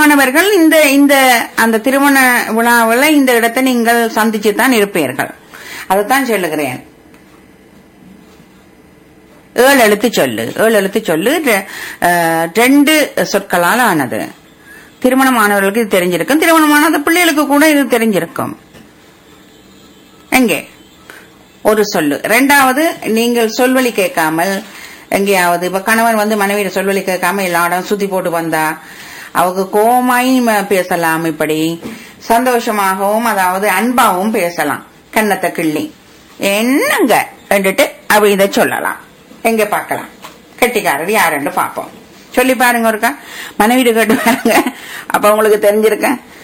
மாணவர்கள் இந்த இந்த அந்த திருமண விழாவில் இந்த இடத்தை நீங்கள் சந்திச்சு தான் இருப்பீர்கள் அதைத்தான் சொல்லுகிறேன் ஏழு எழுத்து சொல்லு ஏழு எழுத்து சொல்லு ரெ- அஹ், ரெண்டு சொற்களால் ஆனது திருமணமானவர்களுக்கு இது தெரிஞ்சிருக்கும் திருமணமானது பிள்ளைகளுக்கு கூட இது தெரிஞ்சிருக்கும் எங்கே ஒரு சொல்லு ரெண்டாவது நீங்கள் சொல்வழி கேட்காமல் எங்கேயாவது இப்ப கணவன் வந்து மனைவியிட சொல்வழி கேட்காம எல்லா இடம் சுத்தி போட்டு வந்தா அவங்க கோமாய் ம- பேசலாம் இப்படி சந்தோஷமாகவும் அதாவது அன்பாகவும் பேசலாம் கன்னத்தை கிள்ளி என்னங்க என்றுட்டு அப்படி இதை சொல்லலாம் எங்க பார்க்கலாம் கெட்டிக்காரர் யாருன்னு பார்ப்போம் சொல்லி பாருங்க ஒருக்கா மனைவிட்டு கேட்டு பாருங்க அப்ப உங்களுக்கு தெரிஞ்சிருக்கேன்